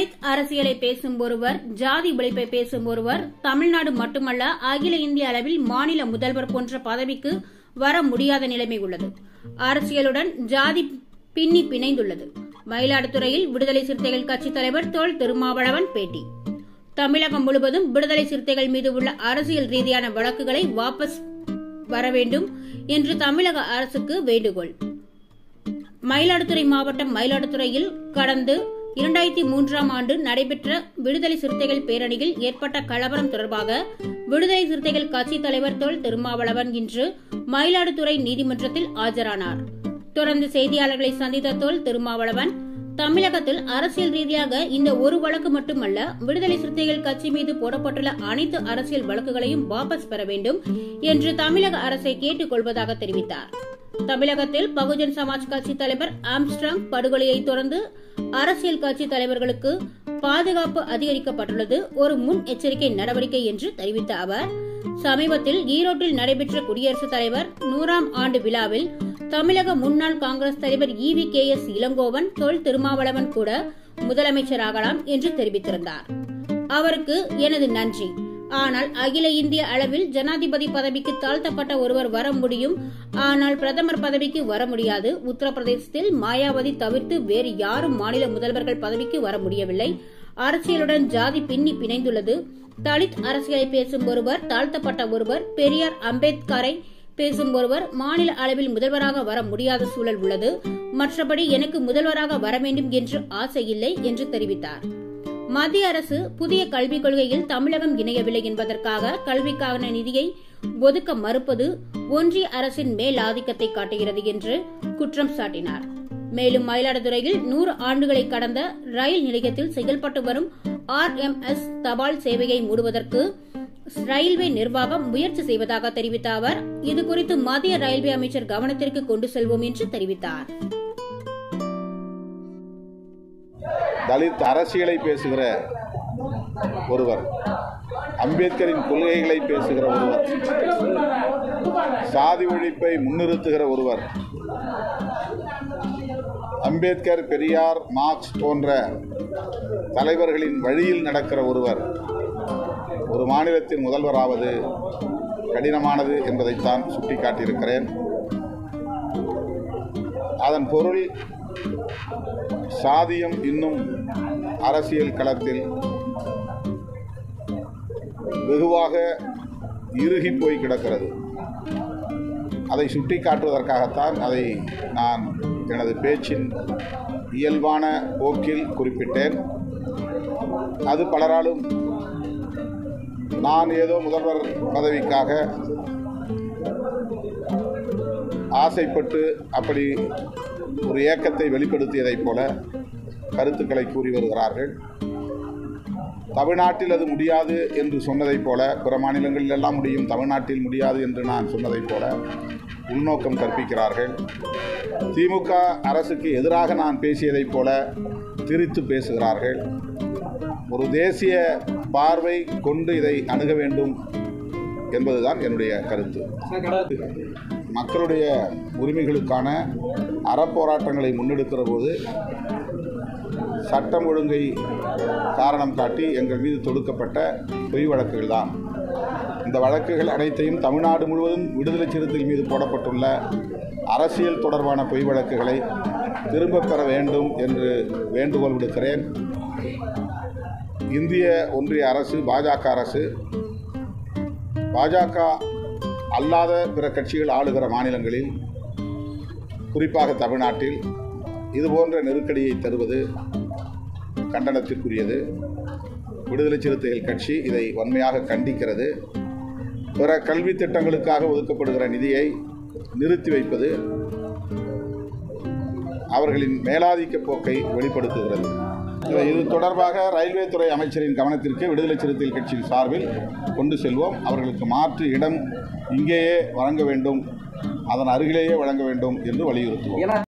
தலித் அரசியலை பேசும் ஒருவர் ஜாதி ஒழிப்பை பேசும் ஒருவர் தமிழ்நாடு மட்டுமல்ல அகில இந்திய அளவில் மாநில முதல்வர் போன்ற பதவிக்கு வர முடியாத நிலைமை உள்ளது அரசியலுடன் ஜாதி பின்னி பிணைந்துள்ளது மயிலாடுதுறையில் விடுதலை சிறுத்தைகள் கட்சித் தலைவர் தோல் திருமாவளவன் பேட்டி தமிழகம் முழுவதும் விடுதலை சிறுத்தைகள் மீது உள்ள அரசியல் ரீதியான வழக்குகளை வாபஸ் வர வேண்டும் என்று தமிழக அரசுக்கு வேண்டுகோள் மயிலாடுதுறை மாவட்டம் மயிலாடுதுறையில் கடந்து இரண்டாயிரத்தி மூன்றாம் ஆண்டு நடைபெற்ற விடுதலை சிறுத்தைகள் பேரணியில் ஏற்பட்ட கலவரம் தொடர்பாக விடுதலை சிறுத்தைகள் கட்சித் தலைவர் தொல் திருமாவளவன் இன்று மயிலாடுதுறை நீதிமன்றத்தில் ஆஜரானார் தொடர்ந்து செய்தியாளர்களை சந்தித்த தொல் திருமாவளவன் தமிழகத்தில் அரசியல் ரீதியாக இந்த ஒரு வழக்கு மட்டுமல்ல விடுதலை சிறுத்தைகள் கட்சி மீது போடப்பட்டுள்ள அனைத்து அரசியல் வழக்குகளையும் வாபஸ் பெற வேண்டும் என்று தமிழக அரசை கேட்டுக் கொள்வதாக தெரிவித்தார் தமிழகத்தில் பகுஜன் சமாஜ் கட்சி தலைவர் ஆம்ஸ்ட்ராங் படுகொலையை தொடர்ந்து அரசியல் கட்சி தலைவர்களுக்கு பாதுகாப்பு அதிகரிக்கப்பட்டுள்ளது ஒரு முன் எச்சரிக்கை நடவடிக்கை என்று தெரிவித்த அவர் சமீபத்தில் ஈரோட்டில் நடைபெற்ற குடியரசுத் தலைவர் நூறாம் ஆண்டு விழாவில் தமிழக முன்னாள் காங்கிரஸ் தலைவர் E V K S Elangovan Thol Thirumavalavan கூட முதலமைச்சராகலாம் என்று தெரிவித்திருந்தார் அவருக்கு எனது நன்றி ஆனால் அகில இந்திய அளவில் ஜனாதிபதி பதவிக்கு தாழ்த்தப்பட்ட ஒருவர் வர முடியும் ஆனால் பிரதமர் பதவிக்கு வர முடியாது உத்தரப்பிரதேசத்தில் மாயாவதி தவிர்த்து வேறு யாரும் மாநில முதல்வர்கள் பதவிக்கு வர முடியவில்லை அரசியலுடன் ஜாதி பின்னி பிணைந்துள்ளது தலித் அரசியலை பேசும் ஒருவர் தாழ்த்தப்பட்ட ஒருவர் பெரியார் அம்பேத்கரை பேசும் ஒருவர் மாநில அளவில் முதல்வராக வர முடியாத சூழல் உள்ளது மற்றபடி எனக்கு முதல்வராக வர வேண்டும் என்று ஆசை இல்லை என்று தெரிவித்தார் மத்திய அரசு புதிய கல்விக் கொள்கையில் தமிழகம் இணையவில்லை என்பதற்காக கல்விக்கான நிதியை ஒதுக்க மறுப்பது ஒன்றிய அரசின் மேலாதிக்கத்தை காட்டுகிறது என்று குற்றம் சாட்டினார் மேலும் மயிலாடுதுறையில் நூறு ஆண்டுகளை கடந்த ரயில் நிலையத்தில் செயல்பட்டு வரும் ஆர் எம் எஸ் தபால் சேவையை மூடுவதற்கு ரயில்வே நிர்வாகம் முயற்சி செய்வதாக தெரிவித்த அவர் இதுகுறித்து மத்திய ரயில்வே அமைச்சர் கவனத்திற்கு கொண்டு செல்வோம் என்று தெரிவித்தார் தலித் அரசியலை பேசுகிற ஒருவர் அம்பேத்கரின் கொள்கைகளை பேசுகிற ஒருவர் சாதி ஒழிப்பை முன்னிறுத்துகிற ஒருவர் அம்பேத்கர் பெரியார் மார்க்ஸ் போன்ற தலைவர்களின் வழியில் நடக்கிற ஒருவர் ஒரு மாநிலத்தின் முதல்வராவது கடினமானது என்பதைத்தான் சுட்டிக்காட்டியிருக்கிறேன் அதன் பொருள் சாதியம் இன்னும் அரசியல் களத்தில் வெகுவாக இறுகி போய் கிடக்கிறது அதை சுட்டி காட்டுவதற்காகத்தான் அதை நான் எனது பேச்சின் இயல்பான போக்கில் குறிப்பிட்டேன் அது பலராலும் நான் ஏதோ முதல்வர் பதவிக்காக ஆசைப்பட்டு அப்படி ஒரு ஏக்கத்தை வெளிப்படுத்தியதைப் போல கருத்துக்களை கூறி வருகிறார்கள் தமிழ்நாட்டில் அது முடியாது என்று சொன்னதைப் போல பிற மாநிலங்களில் எல்லாம் முடியும் தமிழ்நாட்டில் முடியாது என்று நான் சொன்னதைப் போல உள்நோக்கம் கற்பிக்கிறார்கள் திமுக அரசுக்கு எதிராக நான் பேசியதைப் போல திரித்து பேசுகிறார்கள் ஒரு தேசிய பார்வை கொண்டு இதை அணுக வேண்டும் என்பதுதான் என்னுடைய கருத்து மக்களுடைய உரிமைகளுக்கான அறப்போராட்டங்களை முன்னெடுக்கிற போது சட்டம் ஒழுங்கை காரணம் காட்டி எங்கள் மீது தொடுக்கப்பட்ட பொய் வழக்குகள் தான் இந்த வழக்குகள் அனைத்தையும் தமிழ்நாடு முழுவதும் விடுதலை சிறுத்தைகள் மீது போடப்பட்டுள்ள அரசியல் தொடர்பான பொய் வழக்குகளை திரும்பப் பெற வேண்டும் என்று வேண்டுகோள் விடுக்கிறேன் இந்திய ஒன்றிய அரசு பாஜக அரசு பாஜக அல்லாத பிற கட்சிகள் ஆளுகிற மாநிலங்களில் குறிப்பாக தமிழ்நாட்டில் இதுபோன்ற நெருக்கடியை தருவது கண்டனத்திற்குரியது விடுதலை சிறுத்தைகள் கட்சி இதை வன்மையாக கண்டிக்கிறது பிற கல்வி திட்டங்களுக்காக ஒதுக்கப்படுகிற நிதியை நிறுத்தி வைப்பது அவர்களின் மேலாதிக்க போக்கை வெளிப்படுத்துகிறது இது தொடர்பாக ரயில்வே துறை அமைச்சரின் கவனத்திற்கு விடுதலை சிறுத்தைகள் கட்சியின் சார்பில் கொண்டு செல்வோம் அவர்களுக்கு மாற்று இடம் இங்கேயே வழங்க வேண்டும் அதன் அருகிலேயே வழங்க வேண்டும் என்று வலியுறுத்துவோம்